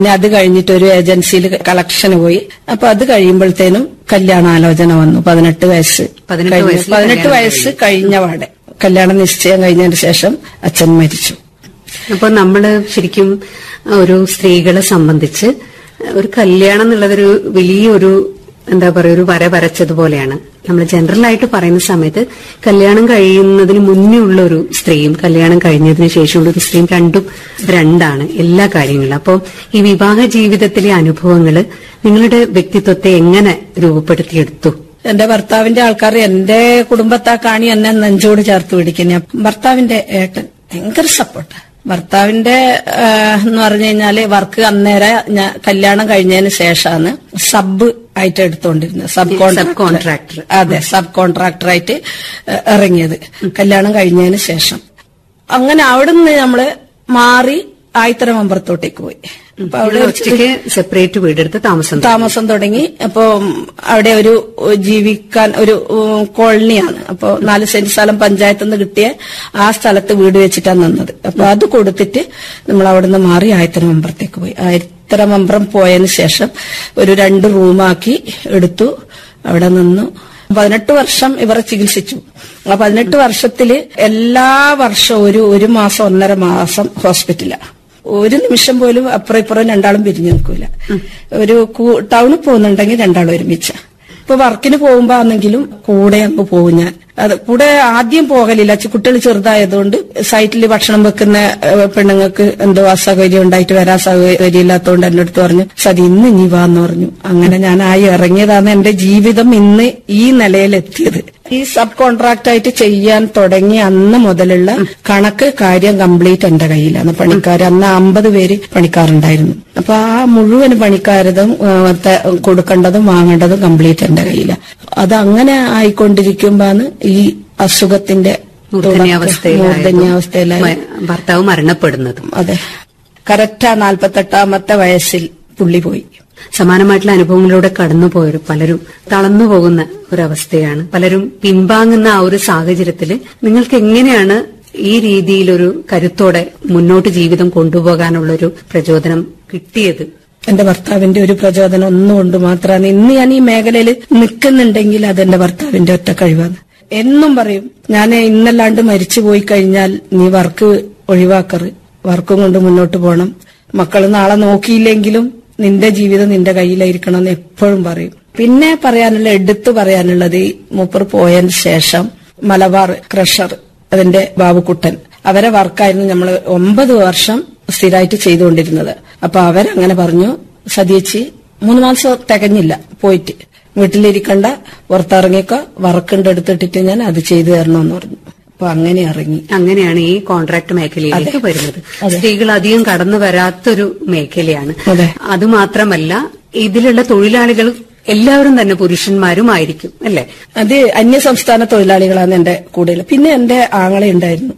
പിന്നെ അത് കഴിഞ്ഞിട്ട് ഒരു ഏജൻസിയിൽ കളക്ഷന് പോയി അപ്പൊ അത് കഴിയുമ്പോഴത്തേനും കല്യാണാലോചന വന്നു പതിനെട്ട് വയസ്സ് പതിനെട്ട് കഴിഞ്ഞ് വയസ്സിൽ പതിനെട്ട് കല്യാണം വയസ്സ് കഴിഞ്ഞ പാടെ കല്യാണം നിശ്ചയം കഴിഞ്ഞതിന് ശേഷം അച്ഛൻ മരിച്ചു അപ്പൊ നമ്മള് ശരിക്കും ഒരു സ്ത്രീകളെ സംബന്ധിച്ച് ഒരു കല്യാണം എന്നുള്ളതൊരു വലിയൊരു എന്താ പറയുക ഒരു വര വരച്ചതുപോലെയാണ് നമ്മൾ ജനറൽ ആയിട്ട് പറയുന്ന സമയത്ത് കല്യാണം കഴിയുന്നതിന് മുന്നേ ഉള്ള ഒരു സ്ത്രീയും കല്യാണം കഴിഞ്ഞതിന് ശേഷമുള്ള ഒരു സ്ത്രീയും രണ്ടും രണ്ടാണ് എല്ലാ കാര്യങ്ങളും അപ്പോൾ ഈ വിവാഹ ജീവിതത്തിലെ അനുഭവങ്ങള് നിങ്ങളുടെ വ്യക്തിത്വത്തെ എങ്ങനെ രൂപപ്പെടുത്തിയെടുത്തു എന്റെ ഭർത്താവിന്റെ ആൾക്കാർ എന്റെ കുടുംബത്താ കാണി എന്നെ നെഞ്ചോട് ചേർത്ത് പിടിക്കുന്ന ഭർത്താവിന്റെ ഏട്ടൻ ഭയങ്കര സപ്പോർട്ട് ഭർത്താവിന്റെ ആ, എന്ന് പറഞ്ഞു കഴിഞ്ഞാല് വർക്ക് അന്നേരം ഞാൻ കല്യാണം കഴിഞ്ഞതിന് ശേഷമാണ് സബ് ആയിട്ട് എടുത്തോണ്ടിരുന്നത് സബ് സബ് കോൺട്രാക്ടർ. അതെ സബ് കോൺട്രാക്ടറായിട്ട് ഇറങ്ങിയത് കല്യാണം കഴിഞ്ഞതിന് ശേഷം അങ്ങനെ അവിടുന്ന് നമ്മള് മാറി ആയിത്തരം അമ്പലത്തോട്ടേക്ക് പോയി അപ്പൊ അവിടെ ഒരു ഒറ്റയ്ക്ക് സെപ്പറേറ്റ് വീടെടുത്ത് താമസം തുടങ്ങി. താമസം തുടങ്ങി അപ്പോ അവിടെ ഒരു ജീവിക്കാൻ ഒരു ഉം, കോളനിയാണ് അപ്പോ നാല് സെന്റ് സ്ഥലം പഞ്ചായത്തിൽ നിന്ന് കിട്ടിയ ആ സ്ഥലത്ത് വീട് വെച്ചിട്ടാണ് നിന്നത് അപ്പൊ അത് കൊടുത്തിട്ട് നമ്മൾ അവിടുന്ന് മാറി ആയിരത്തരമമ്പറത്തേക്ക് പോയി ആയിരത്തരമമ്പറം പോയതിന് ശേഷം ഒരു രണ്ട് റൂമാക്കി എടുത്തു അവിടെ നിന്നു പതിനെട്ട് വർഷം ഇവരെ ചികിത്സിച്ചു ആ പതിനെട്ട് വർഷത്തില് എല്ലാ വർഷവും ഒരു ഒരു മാസം ഒന്നര മാസം ഹോസ്പിറ്റലാണ് ഒരു നിമിഷം പോലും അപ്പുറം ഇപ്പുറം രണ്ടാളും പിരിഞ്ഞു നിൽക്കൂല ഒരു കൂ- ടൗണിൽ പോകുന്നുണ്ടെങ്കിൽ രണ്ടാളും ഒരുമിച്ച ഇപ്പൊ വർക്കിന് പോകുമ്പോ ആണെങ്കിലും കൂടെ അങ്ങ് പോകും ഞാൻ അത് കൂടെ ആദ്യം പോകലില്ല ചെ- കുട്ടികൾ ചെറുതായതുകൊണ്ട് സൈറ്റിൽ ഭക്ഷണം വെക്കുന്ന ഏഹ്, പെണ്ണുങ്ങൾക്ക് എന്തോ അസൗകര്യം ഉണ്ടായിട്ട് വരാൻ സൗകര്യം ഇല്ലാത്തതുകൊണ്ട് എന്റെ അടുത്ത് പറഞ്ഞു സതി ഇന്ന് ഇനി വാന്ന് പറഞ്ഞു അങ്ങനെ ഞാൻ ആയി ഇറങ്ങിയതാണ് എന്റെ ജീവിതം ഇന്ന് ഈ നിലയിലെത്തിയത് ഈ സബ് കോൺട്രാക്ട് ആയിട്ട് ചെയ്യാൻ തുടങ്ങിയ അന്ന് മുതലുള്ള കണക്ക് കാര്യം കംപ്ലീറ്റ് എന്റെ കയ്യിലാണ് പണിക്കാർ അന്ന് അമ്പത് പേര് പണിക്കാറുണ്ടായിരുന്നു അപ്പൊ ആ മുഴുവൻ പണിക്കാരതും ആ, ത- കൊടുക്കേണ്ടതും വാങ്ങേണ്ടതും കംപ്ലീറ്റ് എന്റെ കയ്യിലാണ് അത് അങ്ങനെ ആയിക്കൊണ്ടിരിക്കുമ്പോണ് ഈ അസുഖത്തിന്റെ മൂർധന്യാവസ്ഥയിലായതും മൂർധന്യാവസ്ഥയിലായി മ- ഭർത്താവ് മരണപ്പെടുന്നതും അതെ കറക്റ്റാ നാൽപ്പത്തെട്ടാമത്തെ വയസ്സിൽ പുള്ളി പോയി സമാനമായിട്ടുള്ള അനുഭവങ്ങളിലൂടെ കടന്നുപോയൊരു പലരും തളർന്നു പോകുന്ന ഒരവസ്ഥയാണ് പലരും പിൻവാങ്ങുന്ന ആ ഒരു സാഹചര്യത്തിൽ നിങ്ങൾക്ക് എങ്ങനെയാണ് ഈ രീതിയിലൊരു കരുത്തോടെ മുന്നോട്ട് ജീവിതം കൊണ്ടുപോകാനുള്ള ഒരു പ്രചോദനം കിട്ടിയത് എന്റെ ഭർത്താവിന്റെ ഒരു പ്രചോദനം ഒന്നുകൊണ്ട് മാത്രമാണ് ഇന്ന് ഞാൻ ഈ മേഖലയിൽ നിൽക്കുന്നുണ്ടെങ്കിൽ അതെന്റെ ഭർത്താവിന്റെ ഒറ്റ കഴിവാണ് എന്നും പറയും ഞാൻ ഇന്നല്ലാണ്ട് മരിച്ചു പോയി കഴിഞ്ഞാൽ നീ വർക്ക് ഒഴിവാക്കറ് വർക്കും കൊണ്ട് മുന്നോട്ട് പോകണം മക്കൾ നാളെ നോക്കിയില്ലെങ്കിലും നിന്റെ ജീവിതം നിന്റെ കയ്യിലായിരിക്കണം എന്ന് എപ്പോഴും പറയും പിന്നെ പറയാനുള്ള എടുത്തു പറയാനുള്ളത് ഈ മൂപ്പർ പോയതിന് ശേഷം മലബാർ ക്രഷർ അതിന്റെ ബാബുക്കുട്ടൻ അവരെ വർക്കായിരുന്നു നമ്മൾ ഒമ്പത് വർഷം സ്ഥിരമായിട്ട് ചെയ്തുകൊണ്ടിരുന്നത് അപ്പൊ അവരങ്ങനെ പറഞ്ഞു സതീച്ചി മൂന്ന് മാസം തികഞ്ഞില്ല പോയിട്ട് വീട്ടിലിരിക്കണ്ട പുറത്തിറങ്ങിക്കോ വർക്കുണ്ട് എടുത്തിട്ടിട്ട് ഞാൻ അത് ചെയ്തു തരണമെന്ന് പറഞ്ഞു അപ്പൊ അങ്ങനെ ഇറങ്ങി അങ്ങനെയാണ് ഈ കോൺട്രാക്ട് മേഖലയിലേക്ക് വരുന്നത് സ്ത്രീകൾ അധികം കടന്നു വരാത്തൊരു മേഖലയാണ് അതെ. അത് മാത്രമല്ല ഇതിലുള്ള തൊഴിലാളികൾ എല്ലാവരും തന്നെ പുരുഷന്മാരുമായിരിക്കും അല്ലെ അത് അന്യസംസ്ഥാന തൊഴിലാളികളാണ് എന്റെ കൂടുതൽ പിന്നെ എന്റെ ആങ്ങളെ ഉണ്ടായിരുന്നു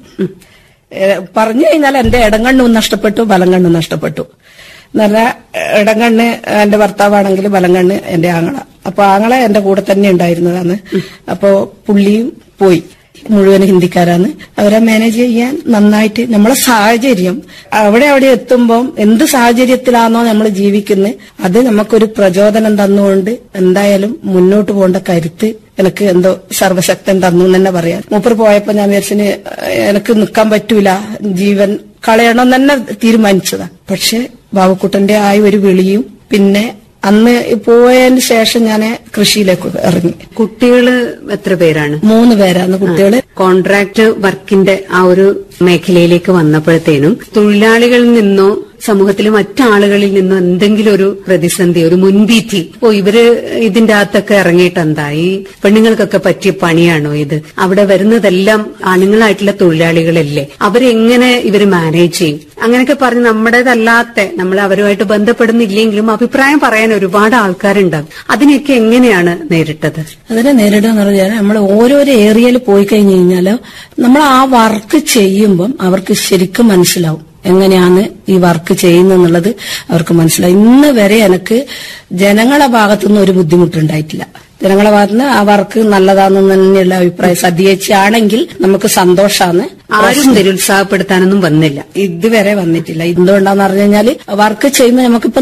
ഏഹ് പറഞ്ഞു കഴിഞ്ഞാൽ എന്റെ ഇടങ്കണ്ണും നഷ്ടപ്പെട്ടു ബലങ്കണ്ണും നഷ്ടപ്പെട്ടു എന്ന് പറഞ്ഞാൽ ഇടങ്കണ്ണ് എന്റെ ഭർത്താവാണെങ്കിൽ ബലങ്കണ്ണ് എന്റെ ആങ്ങള അപ്പൊ ആങ്ങളെ എന്റെ കൂടെ തന്നെ ഉണ്ടായിരുന്നതാണ് അപ്പോ പുള്ളിയും പോയി മുഴുവൻ ഹിന്ദിക്കാരാണ് അവരെ മാനേജ് ചെയ്യാൻ നന്നായിട്ട് നമ്മളെ സാഹചര്യം അവിടെ അവിടെ എത്തുമ്പോൾ എന്ത് സാഹചര്യത്തിലാണോ നമ്മൾ ജീവിക്കുന്നത് അത് നമുക്കൊരു പ്രചോദനം തന്നുകൊണ്ട് എന്തായാലും മുന്നോട്ട് പോകേണ്ട കരുത്ത് എനിക്ക് എന്തോ സർവശക്തൻ തന്നു എന്ന് തന്നെ പറയാം മൂപ്പർ പോയപ്പോ ഞാൻ വിചാരിച്ചിന് എനിക്ക് നിൽക്കാൻ പറ്റൂല ജീവൻ കളയണം തന്നെ തീരുമാനിച്ചതാ പക്ഷെ ബാബുക്കുട്ടന്റെ ആ ഒരു വിളിയും പിന്നെ അന്ന് പോയതിന് ശേഷം ഞാൻ കൃഷിയിലേക്ക് ഇറങ്ങി കുട്ടികള് എത്ര പേരാണ് മൂന്ന് പേരാണ് കുട്ടികള് കോൺട്രാക്ട് വർക്കിന്റെ ആ ഒരു മേഖലയിലേക്ക് വന്നപ്പോഴത്തേനും തൊഴിലാളികളിൽ നിന്നോ സമൂഹത്തിലെ മറ്റാളുകളിൽ നിന്നോ എന്തെങ്കിലും ഒരു പ്രതിസന്ധി ഒരു മുൻഭീതി ഓ ഇവര് ഇതിന്റെ അകത്തൊക്കെ ഇറങ്ങിയിട്ട് എന്തായി പെണ്ണുങ്ങൾക്കൊക്കെ പറ്റിയ പണിയാണോ ഇത് അവിടെ വരുന്നതെല്ലാം ആണുങ്ങളായിട്ടുള്ള തൊഴിലാളികളല്ലേ അവരെങ്ങനെ ഇവര് മാനേജ് ചെയ്യും അങ്ങനെയൊക്കെ പറഞ്ഞ് നമ്മുടേതല്ലാത്ത നമ്മൾ അവരുമായിട്ട് ബന്ധപ്പെടുന്നില്ലെങ്കിലും അഭിപ്രായം പറയാൻ ഒരുപാട് ആൾക്കാരുണ്ടാവും അതിനെയൊക്കെ എങ്ങനെയാണ് നേരിട്ടത് അതിനെ നേരിടുക എന്ന് പറഞ്ഞാൽ നമ്മൾ ഓരോരോ ഏരിയയിൽ പോയി കഴിഞ്ഞു കഴിഞ്ഞാൽ നമ്മൾ ആ വർക്ക് ചെയ്യുമ്പം അവർക്ക് ശരിക്കും മനസ്സിലാവും എങ്ങനെയാണ് ഈ വർക്ക് ചെയ്യുന്നെന്നുള്ളത് അവർക്ക് മനസ്സിലാവും ഇന്ന് വരെ എനിക്ക് ജനങ്ങളെ ഭാഗത്തുനിന്ന് ഒരു ബുദ്ധിമുട്ടുണ്ടായിട്ടില്ല ജനങ്ങളെ ഭാഗത്തുനിന്ന് ആ വർക്ക് നല്ലതാണെന്ന് തന്നെയുള്ള അഭിപ്രായം സദ്യച്ചാണെങ്കിൽ നമുക്ക് സന്തോഷാണ് ആരും നിരുത്സാഹപ്പെടുത്താനൊന്നും വന്നില്ല ഇതുവരെ വന്നിട്ടില്ല എന്തുകൊണ്ടാന്ന് പറഞ്ഞു കഴിഞ്ഞാല് വർക്ക് ചെയ്യുമ്പോൾ നമുക്കിപ്പോ